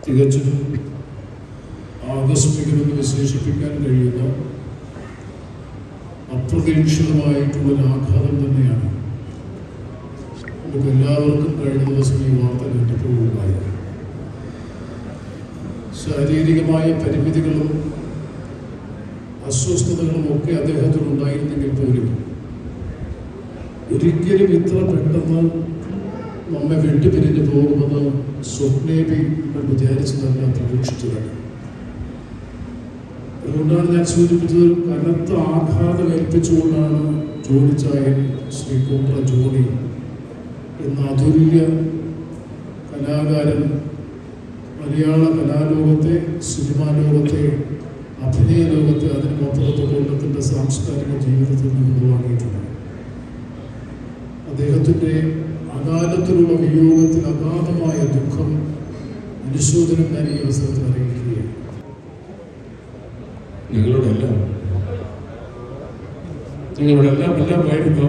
തികച്ചും ആകസ്മികമെന്ന് വിശേഷിപ്പിക്കാൻ കഴിയുന്ന അപ്രതീക്ഷിതമായിട്ടുള്ളൊരു ആഘാതം തന്നെയാണ് നമുക്ക് എല്ലാവർക്കും കഴിഞ്ഞ ദിവസം ഈ വാർത്ത കേട്ടപ്പോഴുണ്ടായത് ശാരീരികമായ പരിമിതികളും അസ്വസ്ഥതകളും ഒക്കെ അദ്ദേഹത്തിനുണ്ടായിരുന്നെങ്കിൽ പോലും ഒരിക്കലും ഇത്ര പെട്ടെന്ന് നമ്മെ വിട്ടുപിരിഞ്ഞു പോകുമെന്ന് സ്വപ്നേബി നമ്മൾ വിചാരിച്ചതല്ല പ്രതീക്ഷിച്ചതല്ല അതുകൊണ്ടാണ് ഞാൻ സൂചിപ്പിച്ചത് കനത്ത ആഘാതം ഏൽപ്പിച്ചുകൊണ്ടാണ് ജോണി ചായൻ ശ്രീ കുമ്പ്ര ജോണി എന്ന അതുല്യ കലാകാരൻ മലയാള കലാലോകത്തെ സിനിമാ ലോകത്തെ അഭിനയ ലോകത്തെ അതിനുമപ്പുറത്ത് കൊല്ലത്തിൻ്റെ സാംസ്കാരിക ജീവിതത്തിൽ നിന്ന് വാങ്ങിയിട്ടുണ്ട് അദ്ദേഹത്തിൻ്റെ അകാലത്തിലുള്ള വിയോഗത്തിൽ അഗാധമായ ദുഃഖം അനുശോചനം ഞാൻ ഈ അവസരത്തിൽ അറിയിക്കുകയാണ് ഞങ്ങളുടെ എല്ലാം ഞങ്ങളുടെ എല്ലാം എല്ലാമായിരുന്നു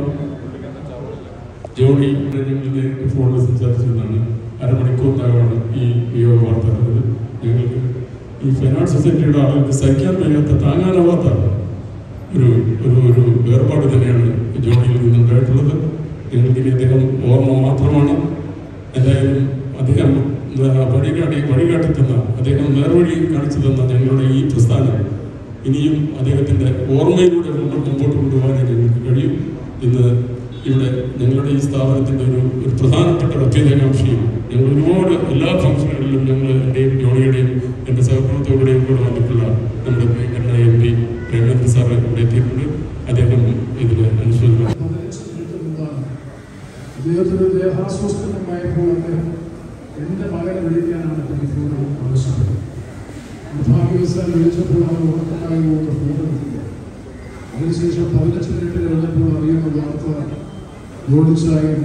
ജോണി ഞങ്ങൾ നേരിട്ട് ഫോണിൽ സംസാരിച്ചതാണ് അരമണിക്കൂറിനകമാണ് ഈ വിയോഗ വാർത്ത അറിഞ്ഞത് ഞങ്ങൾക്ക് ഈ ഫൈനാൻസ് സൊസൈറ്റിയുടെ ആളുകൾക്ക് സഹിക്കാൻ വയ്യാത്ത താങ്ങാനാവാത്ത ഒരു ഒരു ഒരു വേർപാട് തന്നെയാണ് ജോണിയിൽ നിന്നുണ്ടായിട്ടുള്ളത് ഞങ്ങൾക്ക് ഇനി അദ്ദേഹം ഓർമ്മ മാത്രമാണ് എന്തായാലും അദ്ദേഹം വഴികാട്ടി വഴികാട്ടി തന്ന അദ്ദേഹം നേർവഴി കാണിച്ചു തന്ന ഞങ്ങളുടെ ഈ പ്രസ്ഥാനം ഇനിയും അദ്ദേഹത്തിൻ്റെ ഓർമ്മയിലൂടെ മുന്നോട്ട് മുമ്പോട്ട് കൊണ്ടുപോകാനേ ഞങ്ങൾക്ക് കഴിയും ഇന്ന് ഇവിടെ ഞങ്ങളുടെ ഈ സ്ഥാപനത്തിൻ്റെ ഒരു ഒരു പ്രധാനപ്പെട്ട അഭ്യുതകാംക്ഷിയും ഞങ്ങൾ ഒരുപാട് എല്ലാ ഫംഗ്ഷനുകളിലും ഞങ്ങൾ എൻ്റെയും ജോണിയുടെയും എൻ്റെ സഹപ്രവർത്തകരുടെയും കൂടെ വന്നിട്ടുള്ള നമ്മുടെ പ്രിയങ്കരനായ എം പി പ്രേമേന്ദ്ര സാറ് ഇവിടെ എത്തിയിട്ടുണ്ട് അദ്ദേഹം ഇതിൽ അനുശോചനം അദ്ദേഹത്തിന് ദേഹാസ്വസ്ഥമായപ്പോൾ അദ്ദേഹം എൻ്റെ മകനെ വിളിക്കാനാണ് ടെലിഫോൺ ആവശ്യപ്പെട്ടത് നിർഭാഗ്യവശാൽ വിളിച്ചപ്പോൾ അവർ ഉറക്കമായി പോകുന്ന ഫോൺ എടുത്തില്ല അതിനുശേഷം പതിനഞ്ച് മിനിറ്റ് കഴിഞ്ഞപ്പോൾ അറിയുന്ന വാർത്ത ജോണിച്ചായും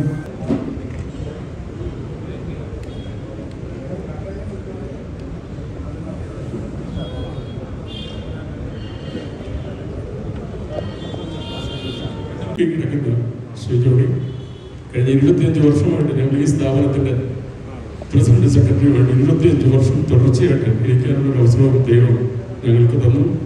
കിടക്കുന്ന ശ്രീ ജോണി കഴിഞ്ഞ ഇരുപത്തിയഞ്ച് വർഷമായിട്ട് ഞങ്ങൾ ഈ സ്ഥാപനത്തിന്റെ പ്രസിഡന്റ് സെക്രട്ടറിയുമായിട്ട് ഇരുപത്തിയഞ്ച് വർഷം തുടർച്ചയായിട്ട് ഇരിക്കാനുള്ള ഒരു അവസരവും ദൈവം ഞങ്ങൾക്ക് തന്നു